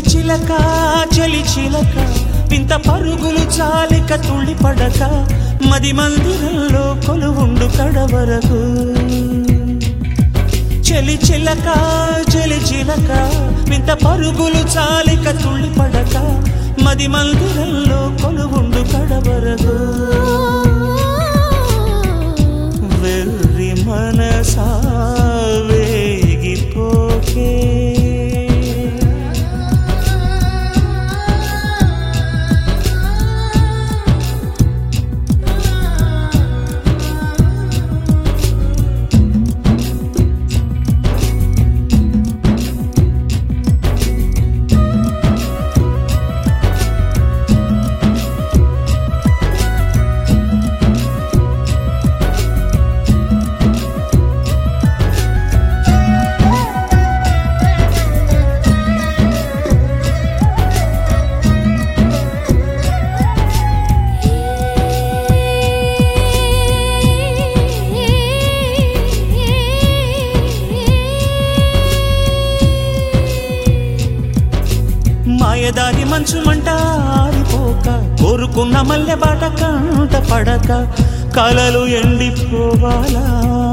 చిలక చెలి చిలక వింత పరుగులు చాలిక తుళ్ళి పడక మది మందిరంలో కొలువుండు కడవరకు చెలి చిలక చెలి చిలక వింత పరుగులు చాలిక తుళ్ళి పడక మది మందిరంలో కొలువుండు కడవరకు వెర్రి మనసా వేగిపోకే మాయదారి మంచు మంట ఆరిపోక కోరుకున్న మల్లె బాట కంట పడక కలలు ఎండిపోవాలా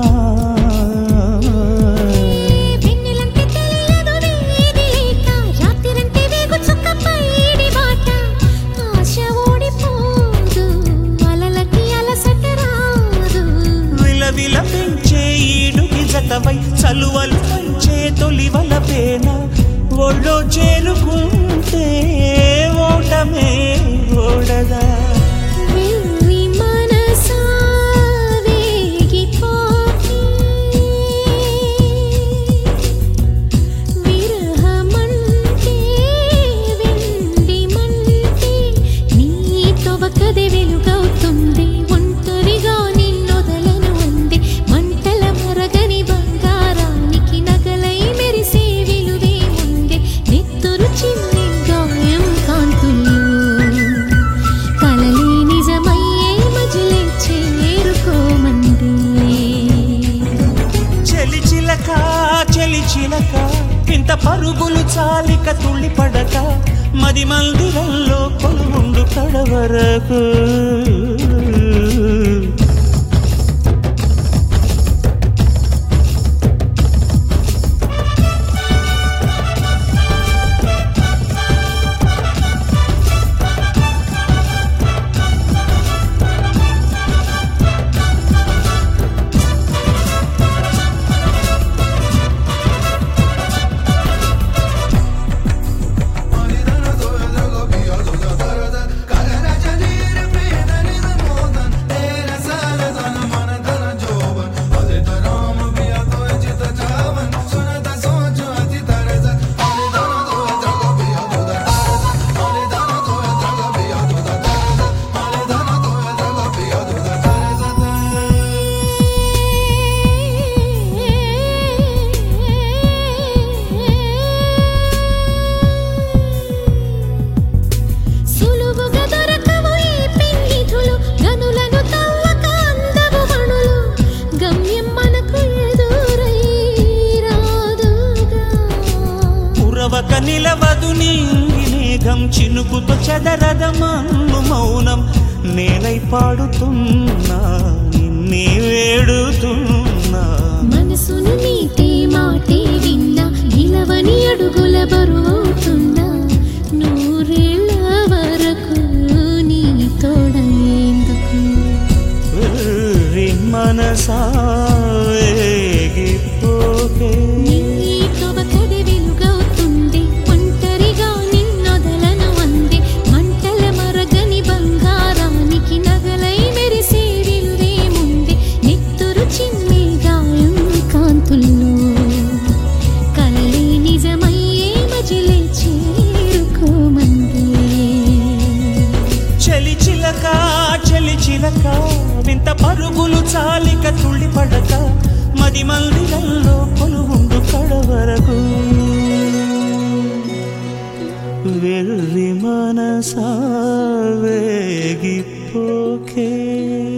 వెన్నెలంటే తెలియదు వేడి లేక రాత్రిరంటే వేగు చుక్క పైడి బాట ఆశ ఓడిపోదు అలలకి అలసట రాదు విలవిల పెంచే ఈడుకి జతవై చలువలు పంచే తొలి వలపేన ఒళ్ళో చేరుకుంటే ఓటమే ఓడదా వెర్రి మనసా వేగిపోకి విరహమంటే వెండి మంటే నీతో ఒకదే వెలుగవుతుంది ఒంటరిగా నిన్నొదలను అంది మంటల మరగని బంగారానికి నగలై మెరిసే విలువే ఉంది నెత్తురు చిన్ని గాయం కాంతులు కలలే నిజమయ్యే మజిలే చేరుకోమంది చెలి చిలక చెలి చిలక ఇంత పరుగులు చాలిక తుళ్ళి పడక మది మందిరంలో కొలువుండు కడవరకు సులువుగా దొరకవు ఈ పెన్నిధులు గనులను తవ్వక అందవు మణులు గమ్యం మనకు ఎదురై రాదుగా ఉరవక నిలవదు నీంగి మేఘం చినుకుతో చెదరద మన్ను మౌనం నేనై పాడుతున్నా నిన్నే వేడుతున్నా మనసును నీటే మాటే విన్నా నిలవని అడుగుల బరువవుతున్నా నూరేళ్ల వరకు నీ తోడేందుకు వెర్రి మనసా వేగిపోకే నీ కవకది వెలుగవుతుంది ఒంటరిగా నిన్నొదలను అంది మంటల మరగని బంగారానికి నగలై మెరిసే విలువేముంది నెత్తురు చిన్ని గాయం కాంతుల్లో కలలే నిజమయ్యే మజిలే చేరుకోమంది చలి చిలక చలి చిలక వింత పరుగులు చాలిక తుళ్ళి పడక మది మందిరంలో కొలువుండు కడవరకు వెర్రి మనసా వేగిపోకే